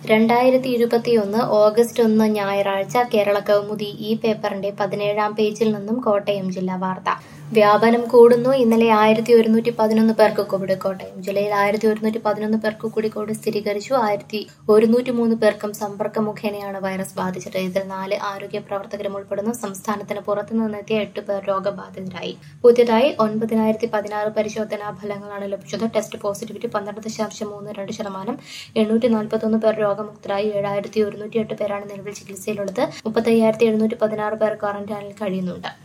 രണ്ടായിരത്തി ഇരുപത്തിയൊന്ന് ഓഗസ്റ്റ് ഒന്ന് ഞായറാഴ്ച കേരള കൗമുദി ഈ പേപ്പറിന്റെ പതിനേഴാം പേജിൽ നിന്നും കോട്ടയം ജില്ലാ വാർത്ത വ്യാപനം കൂടുന്നു ഇന്നലെ ആയിരത്തി ഒരുന്നൂറ്റി പതിനൊന്ന് പേർക്ക് കോവിഡ് കോട്ടയം ജില്ലയിൽ ആയിരത്തി ഒരുന്നൂറ്റി പതിനൊന്ന് പേർക്ക് കൂടി കോവിഡ് സ്ഥിരീകരിച്ചു ആയിരത്തി ഒരുന്നൂറ്റി മൂന്ന് പേർക്കും സമ്പർക്ക മുഖേനയാണ് വൈറസ് ബാധിച്ചത് ഇതിൽ നാല് ആരോഗ്യ പ്രവർത്തകരും ഉൾപ്പെടുന്നു സംസ്ഥാനത്തിന് പുറത്തു നിന്നെത്തിയ എട്ട് പേർ രോഗബാധിതരായി പുതിയതായി ഒൻപതിനായിരത്തി പതിനാറ് പരിശോധനാ ഫലങ്ങളാണ് ലഭിച്ചത് ടെസ്റ്റ് പോസിറ്റിവിറ്റി പന്ത്രണ്ട് ദശാംശം മൂന്ന് രണ്ട് ശതമാനം എണ്ണൂറ്റി നാൽപ്പത്തൊന്ന് പേർ രോഗമുക്തരായി ഏഴായിരത്തി ഒരുന്നൂറ്റി എട്ട് പേരാണ് നിലവിൽ ചികിത്സയിലുള്ളത് മുപ്പത്തയ്യായിരത്തി എഴുന്നൂറ്റി പതിനാറ് പേർ ക്വാറന്റൈനിൽ കഴിയുന്നുണ്ട്